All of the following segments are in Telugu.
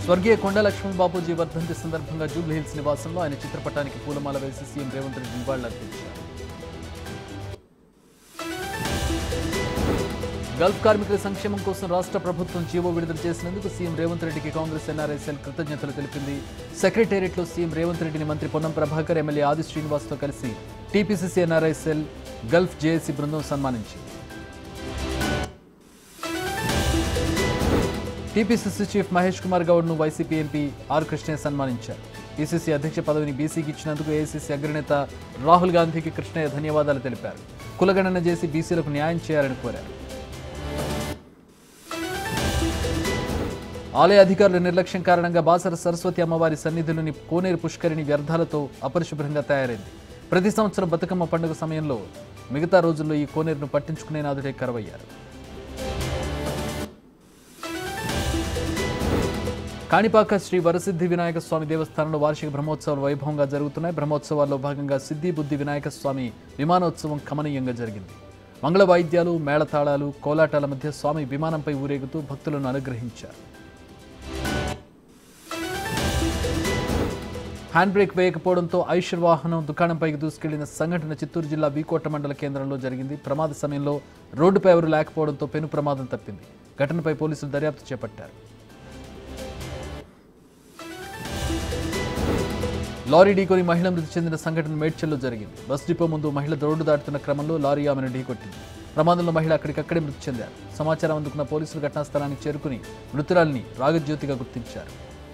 స్వర్గీయ కొండ లక్ష్మణ్ బాపూజీ వర్ధంతి సందర్భంగా జూబ్లీ హిల్స్ నివాసంలో ఆయన చిత్రపటానికి పూలమాల వేసి సీఎం రేవంత్ రెడ్డి నివాళులర్పించారు గల్ఫ్ కార్మికుల సంక్షేమం కోసం రాష్ట్ర ప్రభుత్వం జీవో విడుదల చేసినందుకు సీఎం రేవంత్ రెడ్డికి కాంగ్రెస్ ఎన్ఆర్ఐ సెల్ కృతజ్ఞతలు తెలిపింది సెక్రటేరియట్లో సీఎం రేవంత్ రెడ్డిని మంత్రి పొన్నం ప్రభాకర్ ఎమ్మెల్యే ఆది శ్రీనివాస్తో కలిసి TPCC NRI cell Gulf JAC బృందం సన్మానించింది టీపీసీసీ చీఫ్ మహేష్ కుమార్ గౌడ్ను వైసీపీ ఎంపీ ఆర్ కృష్ణయ్య సన్మానించారు పీసీసీ అధ్యక్ష పదవిని బీసీకి ఇచ్చినందుకు ఏఐసీసీ అగ్రనేత రాహుల్ గాంధీకి కృష్ణయ్య ధన్యవాదాలు తెలిపారు కులగణన చేసి బీసీలకు న్యాయం చేయాలని కోరారు ఆలయ అధికారుల నిర్లక్ష్యం కారణంగా బాసర సరస్వతి అమ్మవారి సన్నిధులని కోనేరు పుష్కరిణి వ్యర్థాలతో అపరిశుభ్రంగా తయారైంది ప్రతి సంవత్సరం బతుకమ్మ పండుగ సమయంలో మిగతా రోజుల్లో ఈ కోనేరును పట్టించుకునే నాదుడే కరవయ్యారు కాణిపాక శ్రీ వరసిద్ధి వినాయక స్వామి దేవస్థానంలో వార్షిక బ్రహ్మోత్సవాలు వైభవంగా జరుగుతున్నాయి బ్రహ్మోత్సవాల్లో భాగంగా సిద్ధి బుద్ధి వినాయక స్వామి విమానోత్సవం కమనీయంగా జరిగింది మంగళ వాయిద్యాలు మేళతాళాలు కోలాటాల మధ్య స్వామి విమానంపై ఊరేగుతూ భక్తులను అనుగ్రహించారు హ్యాండ్ బ్రేక్ వేయకపోవడంతో ఐషర్ వాహనం దుకాణంపైకి దూసుకెళ్లిన సంఘటన చిత్తూరు జిల్లా వీకోట మండల కేంద్రంలో జరిగింది ప్రమాద సమయంలో రోడ్డుపై ఎవరు లేకపోవడంతో పెను ప్రమాదం తప్పింది ఘటనపై పోలీసులు దర్యాప్తు చేపట్టారు లారీ ఢీకొని మహిళ మృతి చెందిన సంఘటన మేడ్చల్లో జరిగింది బస్ డిపో ముందు మహిళ రోడ్డు దాటుతున్న క్రమంలో లారీ ఆమెను ఢీకొట్టింది ప్రమాదంలో మహిళ అక్కడికక్కడే మృతి చెందారు సమాచారం అందుకున్న పోలీసులు ఘటనా స్థలానికి చేరుకుని మృతురాలిని రాగజ్యోతిగా గుర్తించారు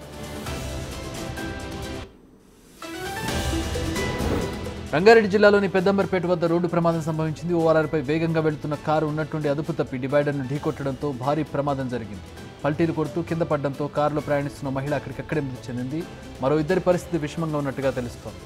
రంగారెడ్డి జిల్లాలోని పెద్దంబర్పేట వద్ద రోడ్డు ప్రమాదం సంభవించింది ఓఆర్ఆర్పై వేగంగా వెళ్తున్న కారు ఉన్నట్టుండి అదుపు తప్పి డివైడర్ను ఢీకొట్టడంతో భారీ ప్రమాదం జరిగింది పల్టీలు కొడుతూ కింద పడడంతో కారులో ప్రయాణిస్తున్న మహిళ అక్కడికక్కడే మృతి చెందింది మరో ఇద్దరి పరిస్థితి విషమంగా ఉన్నట్టుగా తెలుస్తోంది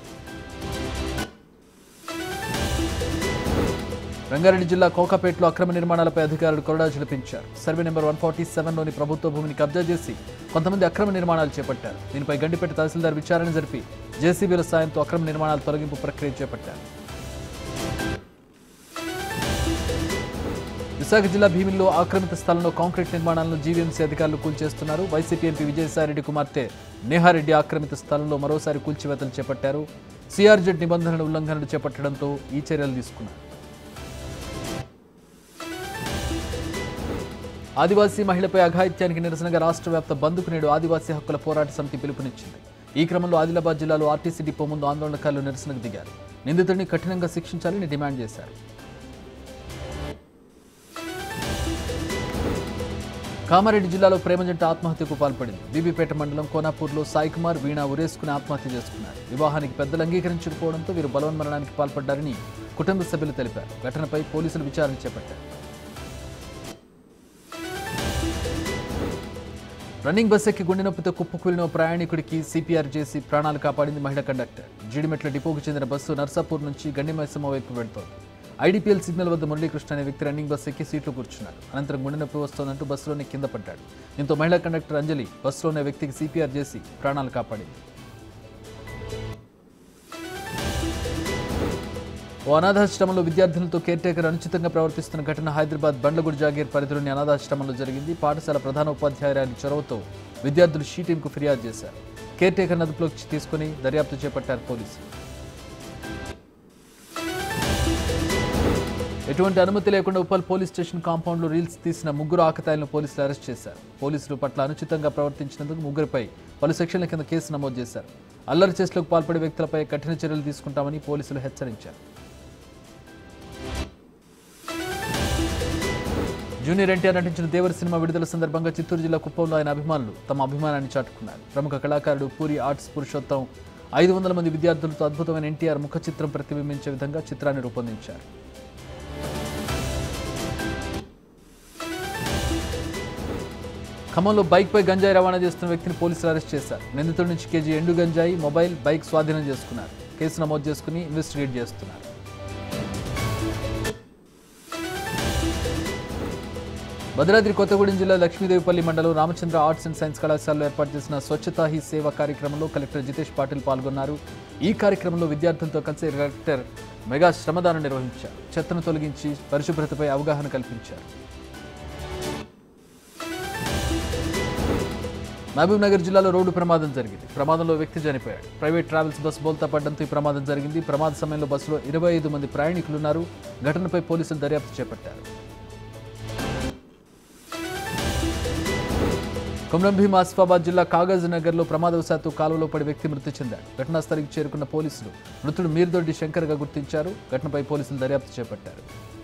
రంగారెడ్డి జిల్లా కోకాపేటలో అక్రమ నిర్మాణాలపై అధికారులు కొరడా చిలిపించారు సర్వే నెంబర్ వన్ ఫార్టీ సెవెన్లోని ప్రభుత్వ భూమిని కబ్జా చేసి కొంతమంది అక్రమ నిర్మాణాలు చేపట్టారు దీనిపై గండిపేట తహసీల్దార్ విచారణ జరిపి జేసీబీల సాయంతో అక్రమ నిర్మాణాల తొలగింపు ప్రక్రియ చేపట్టారు విశాఖ జిల్లా భీమిల్లో ఆక్రమిత స్థలంలో కాంక్రీట్ నిర్మాణాలను జీవీఎంసీ అధికారులు కూల్చేస్తున్నారు వైసీపీ ఎంపీ విజయసాయిరెడ్డి కుమార్తె నేహారెడ్డి ఆక్రమిత స్థలంలో మరోసారి కూల్చివేతలు చేపట్టారు సిఆర్జెడ్ నిబంధనల ఉల్లంఘనలు చేపట్టడంతో ఈ చర్యలు తీసుకున్నారు ఆదివాసీ మహిళపై అఘాయిత్యానికి నిరసనగా రాష్ట్ర వ్యాప్త బంద్కు నేడు ఆదివాసీ హక్కుల పోరాట సమితి పిలుపునిచ్చింది ఈ క్రమంలో ఆదిలాబాద్ జిల్లాలో ఆర్టీసీ డిపో ముందు ఆందోళనకారులు నిరసనకు దిగారు నిందితుడిని కఠినంగా శిక్షించాలని డిమాండ్ చేశారు కామారెడ్డి జిల్లాలో ప్రేమ జంట ఆత్మహత్యకు పాల్పడింది బీబీపేట మండలం కోనాపూర్లో సాయి కుమార్ వీణ ఉరేసుకుని ఆత్మహత్య చేసుకున్నారు వివాహానికి పెద్దలు అంగీకరించకపోవడంతో వీరు బలవన్మరణానికి పాల్పడ్డారని కుటుంబ సభ్యులు తెలిపారు ఘటనపై పోలీసులు విచారణ చేపట్టారు రన్నింగ్ బస్ ఎక్కి గుండె నొప్పితో కుప్పకూలిన ఓ ప్రయాణికుడికి సిపిఆర్ చేసి ప్రాణాలు కాపాడింది మహిళా కండక్టర్ జీడిమెట్ల డిపోకు చెందిన బస్సు నర్సాపూర్ నుంచి గండిమైసమ్మ వైపు వెళ్తోంది ఐడిపిఎల్ సిగ్నల్ వద్ద మురళీకృష్ణ అనే వ్యక్తి రన్నింగ్ బస్ ఎక్కి సీట్లు కూర్చున్నాడు అనంతరం గుండె నొప్పి వస్తోందంటూ బస్సులోనే కింద పడ్డాడు దీంతో మహిళా కండక్టర్ అంజలి బస్సులోనే వ్యక్తికి సిపిఆర్ చేసి ప్రాణాలు కాపాడింది ఓ అనాథాశ్రమంలో విద్యార్థులతో కేర్ టేకర్ అనుచితంగా ప్రవర్తిస్తున్న ఘటన హైదరాబాద్ బండ్లగూడి జాగీర్ పరిధిలోని అనాథాశ్రమంలో జరిగింది పాఠశాల ప్రధాన ఉపాధ్యాయురాలి చొరవతో విద్యార్థులు షీ టీంకు ఫిర్యాదు చేశారు కేర్ టేకర్ అదుపులోకి తీసుకుని దర్యాప్తు చేపట్టారు పోలీసులు ఎటువంటి అనుమతి లేకుండా ఉప్పల్ పోలీస్ స్టేషన్ కాంపౌండ్లో రీల్స్ తీసిన ముగ్గురు ఆకతాయిలను పోలీసులు అరెస్ట్ చేశారు పోలీసులు పట్ల అనుచితంగా ప్రవర్తించినందుకు ముగ్గురుపై పలు సెక్షన్ల కింద కేసు నమోదు చేశారు అల్లరి చేష్టలకు పాల్పడే వ్యక్తులపై కఠిన చర్యలు తీసుకుంటామని పోలీసులు హెచ్చరించారు జూనియర్ ఎన్టీఆర్ నటించిన దేవర సినిమా విడుదల సందర్భంగా చిత్తూరు జిల్లా కుప్పంలో ఆయన అభిమానులు తమ అభిమానాన్ని చాటుకున్నారు ప్రముఖ కళాకారుడు పూరి ఆర్ట్స్ పురుషోత్తం ఐదు వందల మంది విద్యార్థులతో అద్భుతమైన ఎన్టీఆర్ ముఖ చిత్రం ప్రతిబింబించే విధంగా చిత్రాన్ని రూపొందించారు ఖమ్మంలో బైక్పై గంజాయి రవాణా చేస్తున్న వ్యక్తిని పోలీసులు అరెస్ట్ చేశారు నిందితుడి నుంచి కేజీ ఎండు గంజాయి మొబైల్ బైక్ స్వాధీనం చేసుకున్నారు కేసు నమోదు చేసుకుని ఇన్వెస్టిగేట్ చేస్తున్నారు భద్రాద్రి కొత్తగూడెం జిల్లా లక్ష్మీదేవిపల్లి మండలం రామచంద్ర ఆర్ట్స్ అండ్ సైన్స్ కళాశాలలో ఏర్పాటు చేసిన స్వచ్ఛతా హీ సేవ కార్యక్రమంలో కలెక్టర్ జితేష్ పాటిల్ పాల్గొన్నారు ఈ కార్యక్రమంలో విద్యార్థులతో కలిసి కలెక్టర్ మెగా శ్రమదానం నిర్వహించారు చెత్తను తొలగించి పరిశుభ్రతపై అవగాహన కల్పించారు మహబూబ్ నగర్ జిల్లాలో రోడ్డు ప్రమాదం జరిగింది ప్రమాదంలో వ్యక్తి చనిపోయాడు ప్రైవేట్ ట్రావెల్స్ బస్సు బోల్తా పడడంతో ఈ ప్రమాదం జరిగింది ప్రమాద సమయంలో బస్సులో ఇరవై ఐదు మంది ప్రయాణికులు ఉన్నారు ఘటనపై పోలీసులు దర్యాప్తు చేపట్టారు కొమరంభీం ఆసిఫాబాద్ జిల్లా కాగజ్ నగర్లో ప్రమాదవశాత్తు కాలువలో పడి వ్యక్తి మృతి చెందాడు ఘటనా స్థలికి చేరుకున్న పోలీసులు మృతుడు మీర్దొడ్డి శంకర్గా గుర్తించారు ఘటనపై పోలీసులు దర్యాప్తు చేపట్టారు